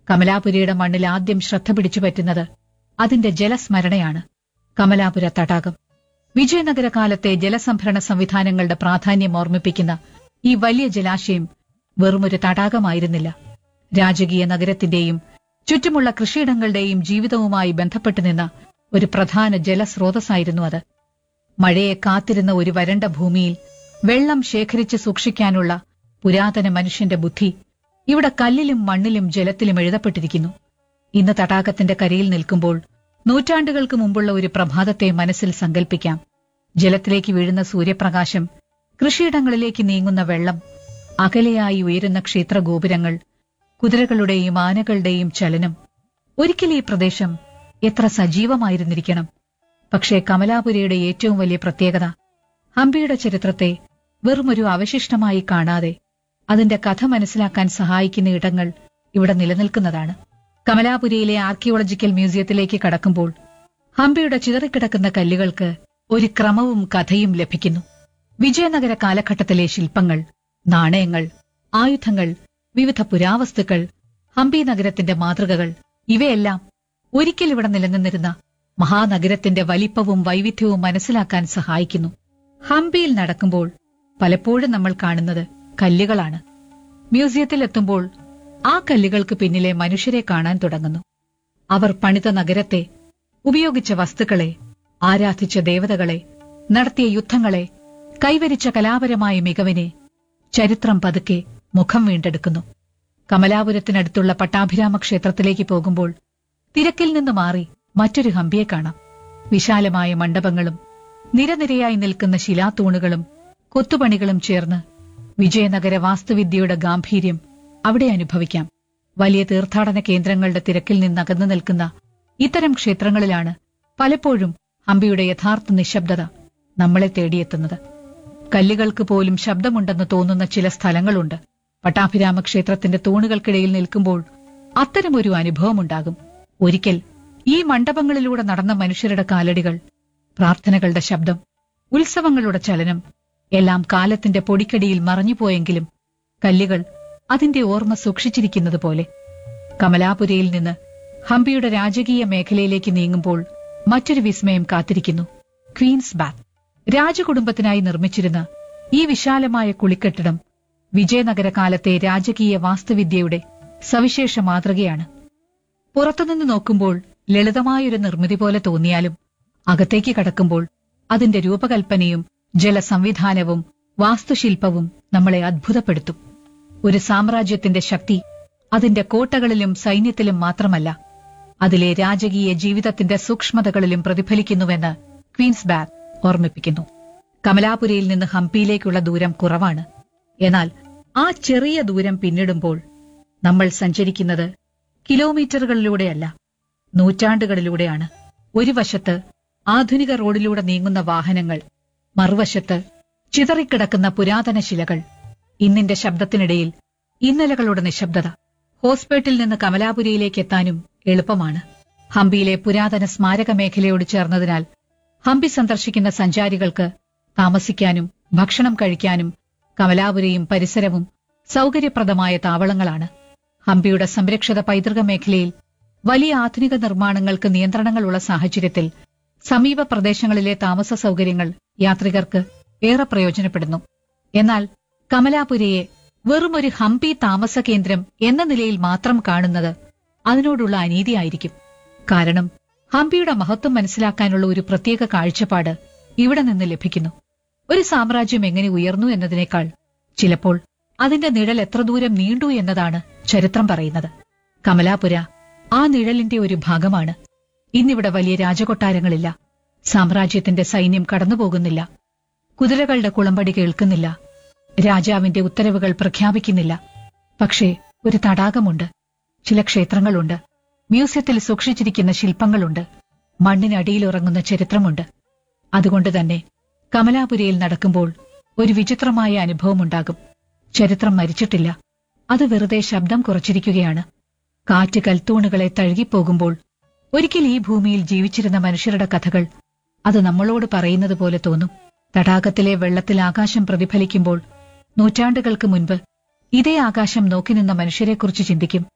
കമലാപുരിയുടെ മണ്ണിൽ ആദ്യം ശ്രദ്ധ പിടിച്ചു പറ്റുന്നത് അതിന്റെ ജലസ്മരണയാണ് കമലാപുര തടാകം വിജയനഗര കാലത്തെ ജലസംഭരണ സംവിധാനങ്ങളുടെ പ്രാധാന്യം ഓർമ്മിപ്പിക്കുന്ന ഈ വലിയ ജലാശയം വെറുമൊരു തടാകമായിരുന്നില്ല രാജകീയ നഗരത്തിന്റെയും ചുറ്റുമുള്ള കൃഷിയിടങ്ങളുടെയും ജീവിതവുമായി ബന്ധപ്പെട്ടു നിന്ന ഒരു പ്രധാന ജലസ്രോതസ്സായിരുന്നു അത് മഴയെ കാത്തിരുന്ന ഒരു വരണ്ട ഭൂമിയിൽ വെള്ളം ശേഖരിച്ച് സൂക്ഷിക്കാനുള്ള പുരാതന മനുഷ്യന്റെ ബുദ്ധി ഇവിടെ കല്ലിലും മണ്ണിലും ജലത്തിലും എഴുതപ്പെട്ടിരിക്കുന്നു ഇന്ന് തടാകത്തിന്റെ കരയിൽ നിൽക്കുമ്പോൾ നൂറ്റാണ്ടുകൾക്ക് മുമ്പുള്ള ഒരു പ്രഭാതത്തെ മനസ്സിൽ സങ്കല്പിക്കാം ജലത്തിലേക്ക് വീഴുന്ന സൂര്യപ്രകാശം കൃഷിയിടങ്ങളിലേക്ക് നീങ്ങുന്ന വെള്ളം അകലെയായി ഉയരുന്ന ക്ഷേത്രഗോപുരങ്ങൾ കുതിരകളുടെയും ആനകളുടെയും ചലനം ഒരിക്കൽ ഈ പ്രദേശം എത്ര സജീവമായിരുന്നിരിക്കണം പക്ഷേ കമലാപുരിയുടെ ഏറ്റവും വലിയ പ്രത്യേകത ഹംപിയുടെ ചരിത്രത്തെ വെറുമൊരു അവശിഷ്ടമായി കാണാതെ അതിന്റെ കഥ മനസ്സിലാക്കാൻ സഹായിക്കുന്ന ഇടങ്ങൾ ഇവിടെ നിലനിൽക്കുന്നതാണ് കമലാപുരിയിലെ ആർക്കിയോളജിക്കൽ മ്യൂസിയത്തിലേക്ക് കടക്കുമ്പോൾ ഹംപിയുടെ ചിതറിക്കിടക്കുന്ന കല്ലുകൾക്ക് ഒരു ക്രമവും കഥയും ലഭിക്കുന്നു വിജയനഗര കാലഘട്ടത്തിലെ ശില്പങ്ങൾ നാണയങ്ങൾ ആയുധങ്ങൾ വിവിധ പുരാവസ്തുക്കൾ ഹംപി നഗരത്തിന്റെ മാതൃകകൾ ഇവയെല്ലാം ഒരിക്കൽ ഇവിടെ നിലനിന്നിരുന്ന മഹാനഗരത്തിന്റെ വലിപ്പവും വൈവിധ്യവും മനസ്സിലാക്കാൻ സഹായിക്കുന്നു ഹംപിയിൽ നടക്കുമ്പോൾ പലപ്പോഴും നമ്മൾ കാണുന്നത് കല്ലുകളാണ് മ്യൂസിയത്തിൽ എത്തുമ്പോൾ ആ കല്ലുകൾക്ക് പിന്നിലെ മനുഷ്യരെ കാണാൻ തുടങ്ങുന്നു അവർ പണിത നഗരത്തെ ഉപയോഗിച്ച വസ്തുക്കളെ ആരാധിച്ച ദേവതകളെ നടത്തിയ യുദ്ധങ്ങളെ കൈവരിച്ച കലാപരമായ മികവിനെ ചരിത്രം പതുക്കെ മുഖം വീണ്ടെടുക്കുന്നു കമലാപുരത്തിനടുത്തുള്ള പട്ടാഭിരാമ ക്ഷേത്രത്തിലേക്ക് പോകുമ്പോൾ തിരക്കിൽ നിന്ന് മാറി മറ്റൊരു ഹംപിയെ കാണാം വിശാലമായ മണ്ഡപങ്ങളും നിരനിരയായി നിൽക്കുന്ന ശിലാത്തൂണുകളും കൊത്തുപണികളും ചേർന്ന് വിജയനഗര വാസ്തുവിദ്യയുടെ ഗാംഭീര്യം അവിടെ അനുഭവിക്കാം വലിയ തീർത്ഥാടന കേന്ദ്രങ്ങളുടെ തിരക്കിൽ നിന്നകന്നു നിൽക്കുന്ന ഇത്തരം ക്ഷേത്രങ്ങളിലാണ് പലപ്പോഴും ഹംപിയുടെ യഥാർത്ഥ നിശബ്ദത നമ്മളെ തേടിയെത്തുന്നത് കല്ലുകൾക്ക് പോലും ശബ്ദമുണ്ടെന്ന് തോന്നുന്ന ചില സ്ഥലങ്ങളുണ്ട് പട്ടാഭിരാമ ക്ഷേത്രത്തിന്റെ തൂണുകൾക്കിടയിൽ നിൽക്കുമ്പോൾ അത്തരമൊരു അനുഭവമുണ്ടാകും ഒരിക്കൽ ഈ മണ്ഡപങ്ങളിലൂടെ നടന്ന മനുഷ്യരുടെ കാലടികൾ പ്രാർത്ഥനകളുടെ ശബ്ദം ഉത്സവങ്ങളുടെ ചലനം എല്ലാം കാലത്തിന്റെ പൊടിക്കടിയിൽ മറഞ്ഞുപോയെങ്കിലും കല്ലുകൾ അതിന്റെ ഓർമ്മ സൂക്ഷിച്ചിരിക്കുന്നത് പോലെ കമലാപുരയിൽ നിന്ന് ഹംപിയുടെ രാജകീയ മേഖലയിലേക്ക് നീങ്ങുമ്പോൾ മറ്റൊരു വിസ്മയം കാത്തിരിക്കുന്നു ക്വീൻസ് ബാത്ത് രാജകുടുംബത്തിനായി നിർമ്മിച്ചിരുന്ന ഈ വിശാലമായ കുളിക്കെട്ടിടം വിജയനഗര കാലത്തെ രാജകീയ വാസ്തുവിദ്യയുടെ സവിശേഷ മാതൃകയാണ് പുറത്തുനിന്ന് നോക്കുമ്പോൾ ലളിതമായൊരു നിർമ്മിതി പോലെ തോന്നിയാലും അകത്തേക്ക് കടക്കുമ്പോൾ അതിന്റെ രൂപകൽപ്പനയും ജലസംവിധാനവും വാസ്തുശില്പവും നമ്മളെ അത്ഭുതപ്പെടുത്തും ഒരു സാമ്രാജ്യത്തിന്റെ ശക്തി അതിന്റെ കോട്ടകളിലും സൈന്യത്തിലും മാത്രമല്ല അതിലെ രാജകീയ ജീവിതത്തിന്റെ സൂക്ഷ്മതകളിലും പ്രതിഫലിക്കുന്നുവെന്ന് ക്വീൻസ് ബാത്ത് ഓർമ്മിപ്പിക്കുന്നു കമലാപുരയിൽ നിന്ന് ഹംപിയിലേക്കുള്ള ദൂരം കുറവാണ് എന്നാൽ ആ ചെറിയ ദൂരം പിന്നിടുമ്പോൾ നമ്മൾ സഞ്ചരിക്കുന്നത് കിലോമീറ്ററുകളിലൂടെയല്ല നൂറ്റാണ്ടുകളിലൂടെയാണ് ഒരു വശത്ത് ആധുനിക റോഡിലൂടെ നീങ്ങുന്ന വാഹനങ്ങൾ മറുവശത്ത് ചിതറിക്കിടക്കുന്ന പുരാതന ശിലകൾ ഇന്നിന്റെ ശബ്ദത്തിനിടയിൽ ഇന്നലകളുടെ നിശബ്ദത ഹോസ്പേട്ടിൽ നിന്ന് കമലാപുരിയിലേക്ക് എത്താനും എളുപ്പമാണ് ഹംപിയിലെ പുരാതന സ്മാരക മേഖലയോട് ചേർന്നതിനാൽ ഹംപി സന്ദർശിക്കുന്ന സഞ്ചാരികൾക്ക് താമസിക്കാനും ഭക്ഷണം കഴിക്കാനും കമലാപുരയും പരിസരവും സൗകര്യപ്രദമായ താവളങ്ങളാണ് ഹംപിയുടെ സംരക്ഷിത പൈതൃക മേഖലയിൽ വലിയ ആധുനിക നിർമ്മാണങ്ങൾക്ക് നിയന്ത്രണങ്ങളുള്ള സാഹചര്യത്തിൽ സമീപ പ്രദേശങ്ങളിലെ താമസ സൗകര്യങ്ങൾ യാത്രികർക്ക് ഏറെ പ്രയോജനപ്പെടുന്നു എന്നാൽ കമലാപുരയെ വെറുമൊരു ഹംപി താമസ കേന്ദ്രം എന്ന നിലയിൽ മാത്രം കാണുന്നത് അതിനോടുള്ള അനീതിയായിരിക്കും കാരണം ഹംപിയുടെ മഹത്വം മനസ്സിലാക്കാനുള്ള ഒരു പ്രത്യേക കാഴ്ചപ്പാട് ഇവിടെ നിന്ന് ലഭിക്കുന്നു ഒരു സാമ്രാജ്യം എങ്ങനെ ഉയർന്നു എന്നതിനേക്കാൾ ചിലപ്പോൾ അതിന്റെ നിഴൽ എത്ര ദൂരം നീണ്ടു എന്നതാണ് ചരിത്രം പറയുന്നത് കമലാപുര ആ നിഴലിന്റെ ഒരു ഭാഗമാണ് ഇന്നിവിടെ വലിയ രാജകൊട്ടാരങ്ങളില്ല സാമ്രാജ്യത്തിന്റെ സൈന്യം കടന്നുപോകുന്നില്ല കുതിരകളുടെ കുളമ്പടി കേൾക്കുന്നില്ല രാജാവിന്റെ ഉത്തരവുകൾ പ്രഖ്യാപിക്കുന്നില്ല പക്ഷേ ഒരു തടാകമുണ്ട് ചില ക്ഷേത്രങ്ങളുണ്ട് മ്യൂസിയത്തിൽ സൂക്ഷിച്ചിരിക്കുന്ന ശില്പങ്ങളുണ്ട് മണ്ണിനടിയിലുറങ്ങുന്ന ചരിത്രമുണ്ട് അതുകൊണ്ട് തന്നെ കമലാപുരയിൽ നടക്കുമ്പോൾ ഒരു വിചിത്രമായ അനുഭവമുണ്ടാകും ചരിത്രം മരിച്ചിട്ടില്ല അത് വെറുതെ ശബ്ദം കുറച്ചിരിക്കുകയാണ് കാറ്റ് കൽത്തൂണുകളെ തഴുകിപ്പോകുമ്പോൾ ഒരിക്കൽ ഈ ഭൂമിയിൽ ജീവിച്ചിരുന്ന മനുഷ്യരുടെ കഥകൾ അത് നമ്മളോട് പറയുന്നത് പോലെ തോന്നും തടാകത്തിലെ വെള്ളത്തിൽ ആകാശം പ്രതിഫലിക്കുമ്പോൾ നൂറ്റാണ്ടുകൾക്ക് മുൻപ് ഇതേ ആകാശം നോക്കി നിന്ന മനുഷ്യരെക്കുറിച്ച് ചിന്തിക്കും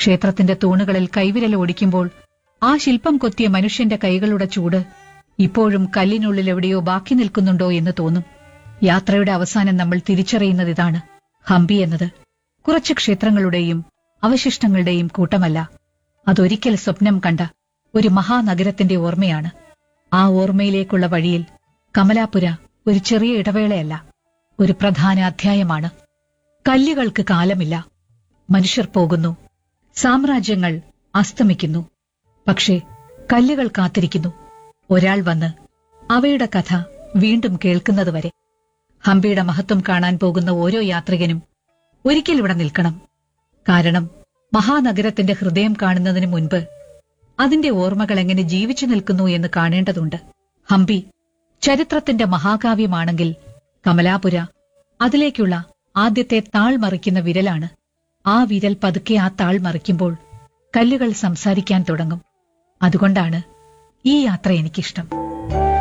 ക്ഷേത്രത്തിന്റെ തൂണുകളിൽ കൈവിരൽ ഓടിക്കുമ്പോൾ ആ ശില്പം കൊത്തിയ മനുഷ്യന്റെ കൈകളുടെ ചൂട് ഇപ്പോഴും കല്ലിനുള്ളിൽ എവിടെയോ ബാക്കി നിൽക്കുന്നുണ്ടോ എന്ന് തോന്നും യാത്രയുടെ അവസാനം നമ്മൾ തിരിച്ചറിയുന്നത് ഇതാണ് ഹംപി എന്നത് കുറച്ച് ക്ഷേത്രങ്ങളുടെയും അവശിഷ്ടങ്ങളുടെയും കൂട്ടമല്ല അതൊരിക്കൽ സ്വപ്നം കണ്ട ഒരു മഹാനഗരത്തിന്റെ ഓർമ്മയാണ് ആ ഓർമ്മയിലേക്കുള്ള വഴിയിൽ കമലാപുര ഒരു ചെറിയ ഇടവേളയല്ല ഒരു പ്രധാന അധ്യായമാണ് കല്ലുകൾക്ക് കാലമില്ല മനുഷ്യർ പോകുന്നു സാമ്രാജ്യങ്ങൾ അസ്തമിക്കുന്നു പക്ഷേ കല്ലുകൾ കാത്തിരിക്കുന്നു ഒരാൾ വന്ന് അവയുടെ കഥ വീണ്ടും കേൾക്കുന്നതുവരെ ഹംപിയുടെ മഹത്വം കാണാൻ പോകുന്ന ഓരോ യാത്രികനും ഒരിക്കൽ ഇവിടെ നിൽക്കണം കാരണം മഹാനഗരത്തിന്റെ ഹൃദയം കാണുന്നതിന് മുൻപ് അതിന്റെ ഓർമ്മകൾ എങ്ങനെ ജീവിച്ചു നിൽക്കുന്നു എന്ന് കാണേണ്ടതുണ്ട് ഹംപി ചരിത്രത്തിന്റെ മഹാകാവ്യമാണെങ്കിൽ കമലാപുര അതിലേക്കുള്ള ആദ്യത്തെ താൾ മറിക്കുന്ന വിരലാണ് ആ വിരൽ പതുക്കെ ആ താൾ മറിക്കുമ്പോൾ കല്ലുകൾ സംസാരിക്കാൻ തുടങ്ങും അതുകൊണ്ടാണ് ഈ യാത്ര എനിക്കിഷ്ടം